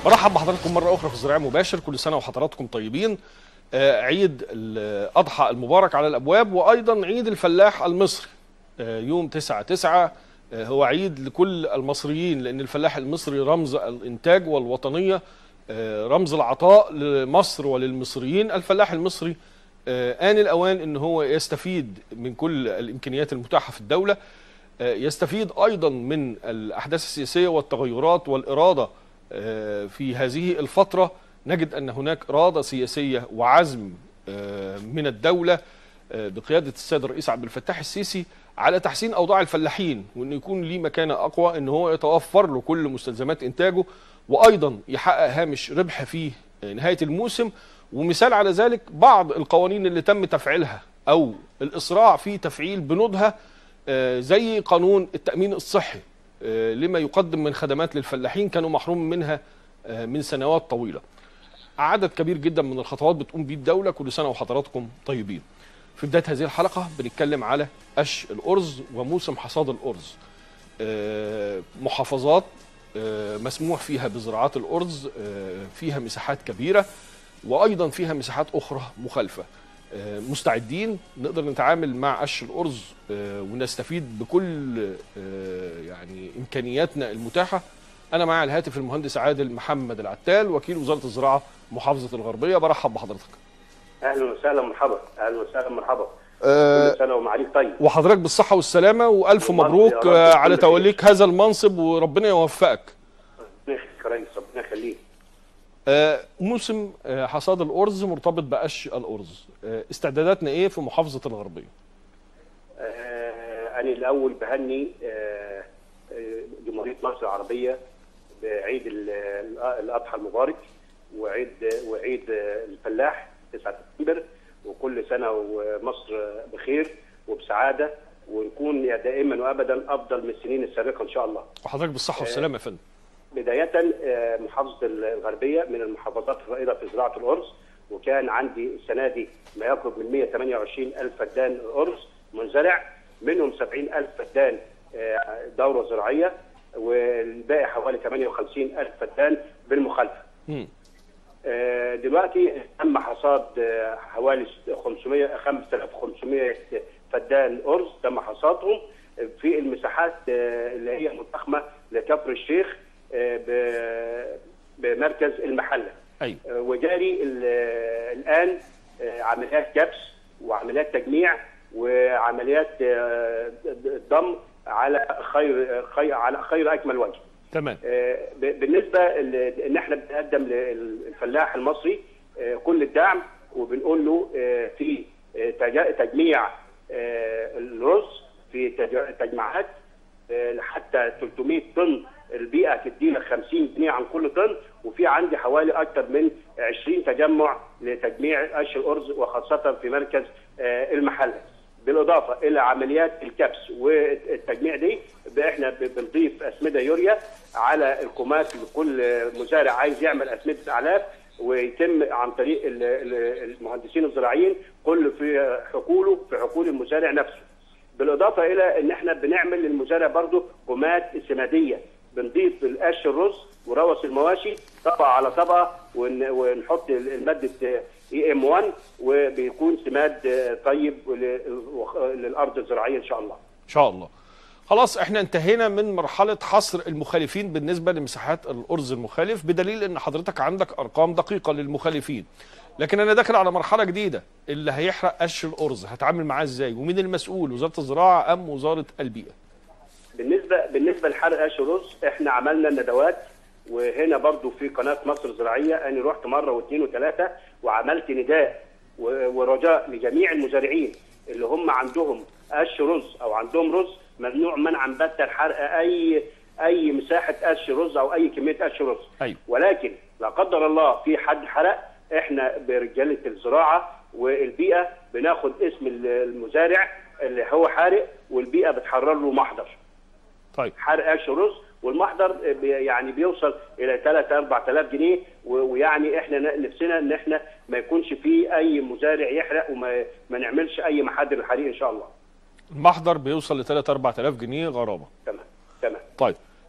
برحب بحضراتكم مرة أخرى في الزراعة مباشر كل سنة وحضراتكم طيبين آه، عيد الأضحى المبارك على الأبواب وأيضا عيد الفلاح المصري آه، يوم 9 9 آه، هو عيد لكل المصريين لأن الفلاح المصري رمز الإنتاج والوطنية آه، رمز العطاء لمصر وللمصريين الفلاح المصري آه، آن الأوان أن هو يستفيد من كل الإمكانيات المتاحة في الدولة آه، يستفيد أيضا من الأحداث السياسية والتغيرات والإرادة آه، في هذه الفترة نجد أن هناك إرادة سياسية وعزم آه، من الدولة آه، بقيادة السيد الرئيس عبد الفتاح السيسي على تحسين أوضاع الفلاحين وأن يكون ليه مكانة أقوى أن هو يتوفر له كل مستلزمات إنتاجه وأيضا يحقق هامش ربح في نهاية الموسم ومثال على ذلك بعض القوانين اللي تم تفعيلها أو الإسراع في تفعيل بنودها آه، زي قانون التأمين الصحي آه، لما يقدم من خدمات للفلاحين كانوا محروم منها آه، من سنوات طويلة عدد كبير جدا من الخطوات بتقوم بيه الدولة كل سنة وحضراتكم طيبين في بداية هذه الحلقة بنتكلم على قش الأرز وموسم حصاد الأرز آه، محافظات آه، مسموح فيها بزراعات الأرز آه، فيها مساحات كبيرة وأيضا فيها مساحات أخرى مخالفة آه، مستعدين نقدر نتعامل مع قش الأرز آه، ونستفيد بكل آه، يعني إمكانياتنا المتاحة أنا معي على الهاتف المهندس عادل محمد العتال وكيل وزارة الزراعة محافظة الغربية برحب بحضرتك اهلا وسهلا مرحبا اهلا وسهلا مرحبا آه، كل سنه ومعاليك طيب وحضرتك بالصحة والسلامة وألف والله مبروك يا رب آه، على كل خير. توليك هذا المنصب وربنا يوفقك ربنا يخليك يا ريس ربنا يخليك آه، موسم آه، حصاد الأرز مرتبط بقش الأرز آه، استعداداتنا إيه في محافظة الغربية آه انا الاول بهني آه آه، جمهوريه مصر العربيه بعيد ال- ال- الاضحى المبارك وعيد وعيد آه، الفلاح 9 سبتمبر وكل سنه ومصر بخير وبسعاده ونكون دائما وابدا افضل من السنين السابقه ان شاء الله. وحضرتك بالصحة والسلامة يا فندم بداية آه، محافظة الغربية من المحافظات الرائدة في زراعة الأرز وكان عندي السنة دي ما يقرب من 128 ألف فدان أرز منزرع منهم 70 ألف فدان آه، دورة زراعية والباقي حوالي 58 ألف فدان بالمخالفة مم. آه، دلوقتي تم حصاد آه، حوالي 500 5500 فدان ارز تم حصادهم في المساحات آه، اللي هي متخمه لكفر الشيخ آه، ب- بمركز المحله أيوة آه، وجاري ال- آه، الان آه، عمليات كبس وعمليات تجميع وعمليات آه، ضم على خير خير على خير اكمل وجه. تمام آه، ب- بالنسبه ل- ان احنا بنقدم للفلاح المصري آه، كل الدعم وبنقول له آه، في آه، تجا- تجميع آه، الرز في تج- تجمعات آه، حتى 300 طن البيئه تدينا 50 جنيه عن كل طن وفي عندي حوالي اكثر من 20 تجمع لتجميع قش الارز وخاصه في مركز آه، المحله. بالاضافه الى عمليات الكبس والتجميع دي ب- احنا ب- بنضيف اسمده يوريا على الكومات لكل مزارع عايز يعمل اسمده اعلاف ويتم عن طريق ال- ال- المهندسين الزراعيين كل في حقوله في حقول المزارع نفسه. بالاضافه الى ان احنا بنعمل للمزارع برضه كومات سماديه بنضيف القش الرز وروس المواشي طبقه على طبقه ون- ونحط الماده اي ام 1 وبيكون سماد آه، طيب ل- وخ- للارض الزراعيه ان شاء الله. إن شاء الله خلاص احنا انتهينا من مرحلة حصر المخالفين بالنسبة لمساحات الأرز المخالف بدليل ان حضرتك عندك أرقام دقيقة للمخالفين لكن انا داخل على مرحلة جديدة اللي هيحرق قش الأرز هتعامل معاه ازاي ومين المسؤول وزارة الزراعة أم وزارة البيئة بالنسبه بالنسبه لحرق قش الرز احنا عملنا ندوات وهنا برضو في قناه مصر الزراعيه انا رحت مره واثنين وثلاثه وعملت نداء و- ورجاء لجميع المزارعين اللي هم عندهم قش رز او عندهم رز ممنوع منعا باتا حرق اي اي مساحه قش رز او اي كميه قش رز أيوة. ولكن لا قدر الله في حد حرق احنا برجاله الزراعه والبيئه بناخد اسم المزارع اللي هو حارق والبيئه بتحرر له محضر طيب حرق قش رز والمحضر بي- يعني بيوصل الى 3 4000 جنيه و- ويعني احنا ن- نفسنا ان احنا ما يكونش فيه اي مزارع يحرق وما ما نعملش اي محاضر الحريق ان شاء الله المحضر بيوصل ل 3 4000 جنيه غرامة تمام تمام طيب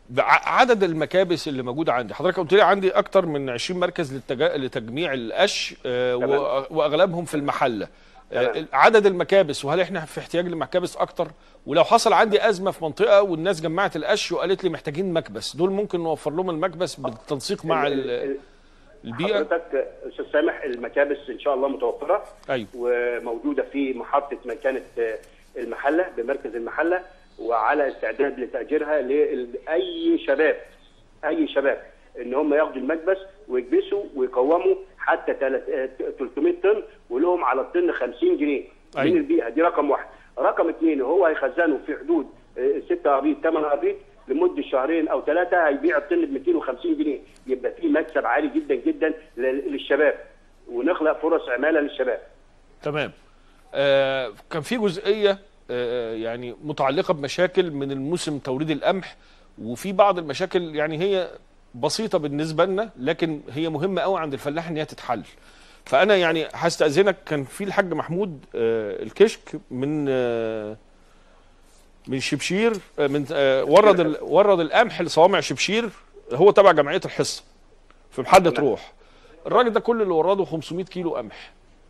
بع- عدد المكابس اللي موجوده عندي حضرتك قلت لي عندي اكتر من 20 مركز للتجا... لتجميع القش آه، تمام. و... واغلبهم في المحله آه، تمام. عدد المكابس وهل احنا في احتياج لمكابس اكتر ولو حصل عندي ازمه في منطقه والناس جمعت القش وقالت لي محتاجين مكبس دول ممكن نوفر لهم المكبس بالتنسيق مع ال- ال- ال- البيئه حضرتك استاذ سامح المكابس ان شاء الله متوفره ايوه وموجوده في محطه مكانه آه، المحله بمركز المحله وعلى استعداد لتاجيرها لاي شباب اي شباب ان هم ياخدوا المكبس ويكبسوا ويقوموا حتى تلات- آه، 300 طن ولهم على الطن 50 جنيه أيوة. من البيئه دي رقم واحد رقم اثنين هو هيخزنه في حدود 6 ابيض 8 ابيض لمده شهرين او ثلاثه هيبيع الطن ب 250 جنيه يبقى في مكسب عالي جدا جدا لل- للشباب ونخلق فرص عماله للشباب تمام آه كان في جزئيه آه يعني متعلقه بمشاكل من الموسم توريد القمح وفي بعض المشاكل يعني هي بسيطه بالنسبه لنا لكن هي مهمه قوي عند الفلاح ان هي تتحل فانا يعني هستاذنك كان في الحاج محمود آه الكشك من آه من شبشير آه من آه ورد ال- ورد القمح لصوامع شبشير هو تبع جمعيه الحصه في محل تمام. روح الراجل ده كل اللي ورده 500 كيلو قمح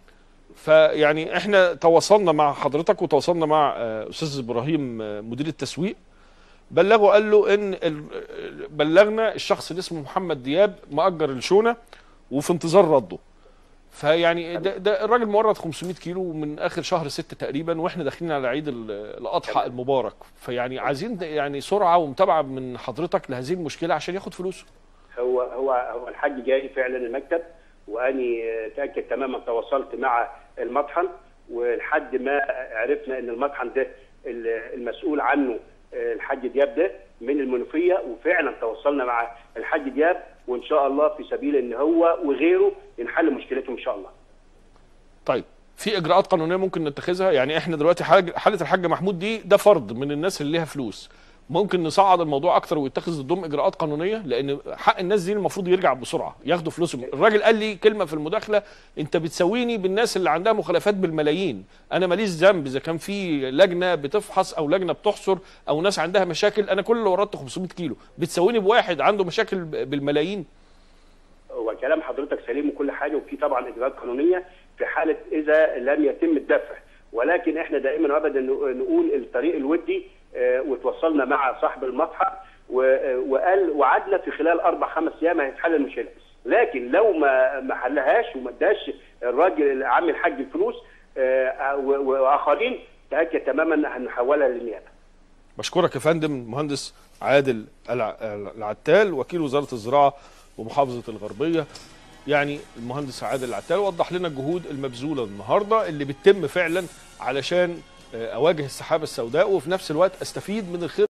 فيعني احنا تواصلنا مع حضرتك وتواصلنا مع آه، استاذ ابراهيم آه، مدير التسويق بلغه قال له ان ال- بلغنا الشخص اللي اسمه محمد دياب مأجر الشونه وفي انتظار رده فيعني ده, ده الراجل مورد 500 كيلو من اخر شهر ستة تقريبا واحنا داخلين على عيد ال- الاضحى تمام. المبارك فيعني عايزين يعني سرعه ومتابعه من حضرتك لهذه المشكله عشان ياخد فلوسه هو هو هو الحاج جاي فعلا المكتب واني آه، تاكد تماما تواصلت مع المطحن ولحد ما عرفنا ان المطحن ده ال- المسؤول عنه آه، الحاج دياب ده من المنوفيه وفعلا تواصلنا مع الحاج دياب وان شاء الله في سبيل ان هو وغيره ينحل مشكلته ان شاء الله. طيب في اجراءات قانونيه ممكن نتخذها يعني احنا دلوقتي حاج- حاله الحاج محمود دي ده فرد من الناس اللي ليها فلوس ممكن نصعد الموضوع اكتر ويتخذ ضدهم اجراءات قانونيه لان حق الناس دي المفروض يرجع بسرعه ياخدوا فلوسهم الراجل قال لي كلمه في المداخله انت بتساويني بالناس اللي عندها مخالفات بالملايين انا ماليش ذنب اذا كان في لجنه بتفحص او لجنه بتحصر او ناس عندها مشاكل انا كل اللي وردت 500 كيلو بتساويني بواحد عنده مشاكل ب- بالملايين هو كلام حضرتك سليم وكل حاجه وفي طبعا اجراءات قانونيه في حاله اذا لم يتم الدفع ولكن احنا دائما وابدا نق- نقول الطريق الودي آه، وتوصلنا مع صاحب المصحف و- آه، وقال وعدنا في خلال اربع خمس ايام هيتحل المشكله لكن لو ما ما حلهاش وما اداش الراجل عم الحاج الفلوس آه، و- واخرين تاكد تماما هنحولها للنيابه بشكرك يا فندم المهندس عادل الع- العتال وكيل وزاره الزراعه ومحافظه الغربيه يعني المهندس عادل العتال وضح لنا الجهود المبذوله النهارده اللي بتتم فعلا علشان آه، اواجه السحابه السوداء وفي نفس الوقت استفيد من الخير